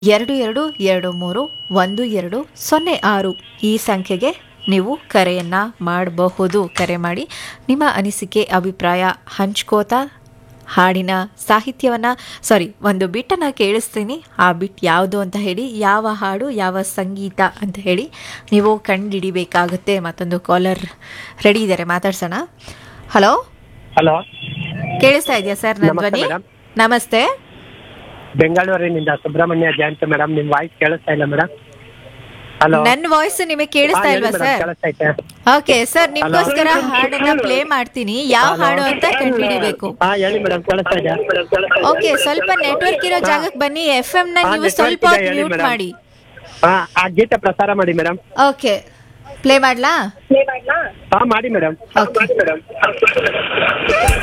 ಎರಡು ಎರಡು ಎರಡು ಮೂರು ಒಂದು ಎರಡು ಸೊನ್ನೆ ಆರು ಈ ಸಂಖ್ಯೆಗೆ ನೀವು ಕರೆಯನ್ನು ಮಾಡಬಹುದು ಕರೆ ಮಾಡಿ ನಿಮ್ಮ ಅನಿಸಿಕೆ ಅಭಿಪ್ರಾಯ ಹಂಚ್ಕೋತಾ ಹಾಡಿನ ಸಾಹಿತ್ಯವನ್ನು ಸಾರಿ ಒಂದು ಬಿಟ್ಟನ್ನು ಕೇಳಿಸ್ತೀನಿ ಆ ಬಿಟ್ ಯಾವುದು ಅಂತ ಹೇಳಿ ಯಾವ ಹಾಡು ಯಾವ ಸಂಗೀತ ಅಂತ ಹೇಳಿ ನೀವು ಕಂಡುಹಿಡಿಬೇಕಾಗುತ್ತೆ ಮತ್ತೊಂದು ಕಾಲರ್ ರೆಡಿ ಇದ್ದಾರೆ ಮಾತಾಡ್ಸೋಣ ಹಲೋ ಹಲೋ ಕೇಳಿಸ್ತಾ ಇದೆಯಾ ಸರ್ ನನ್ನ ನಮಸ್ತೆ ಧ್ವನಿ ಮೇಡಮ್. ನಮಸ್ತೆ ಬೆಂಗಳೂರಿನಿಂದ ಸುಬ್ರಹ್ಮಣ್ಯ ಜಯಂತ್ ಮೇಡಮ್ ನಿಮ್ ವಾಯ್ಸ್ ಕೇಳಿಸ್ತಾ ಇಲ್ಲ ಮೇಡಮ್ ಹಲೋ ನನ್ನ ವಾಯ್ಸ್ ನಿಮಗೆ ಕೇಳಿಸ್ತಾ ಇಲ್ವಾ ಸರ್ ಕೇಳಿಸ್ತೈತೆ ಓಕೆ ಸರ್ ನಿಮ್ಗೋಸ್ಕರ ಹಾಡನ್ನ ಪ್ಲೇ ಮಾಡ್ತೀನಿ ಯಾವ ಹಾಡು ಅಂತ ಕಂಡುಹಿಡಿಬೇಕು ಹಾ ಹೇಳಿ ಮೇಡಮ್ ಕೇಳಿಸ್ತಾ ಇದೆ ಓಕೆ ಸ್ವಲ್ಪ ನೆಟ್ವರ್ಕ್ ಇರೋ ಜಾಗಕ್ಕೆ ಬನ್ನಿ ಎಫ್ ಎಂ ನ ಹಾ, ನೀವು network ಸ್ವಲ್ಪ ಇದೆ, ಹೇಳಿ ಮ್ಯೂಟ್ madam. ಮಾಡಿ ಹಾ ಆ ಗೀತೆ ಪ್ರಸಾರ ಮಾಡಿ ಮೇಡಮ್ ಓಕೆ ಪ್ಲೇ ಮಾಡ್ಲಾ ಹಾ ಮಾಡಿ ಮೇಡಮ್ Okay. ಮೇಡಮ್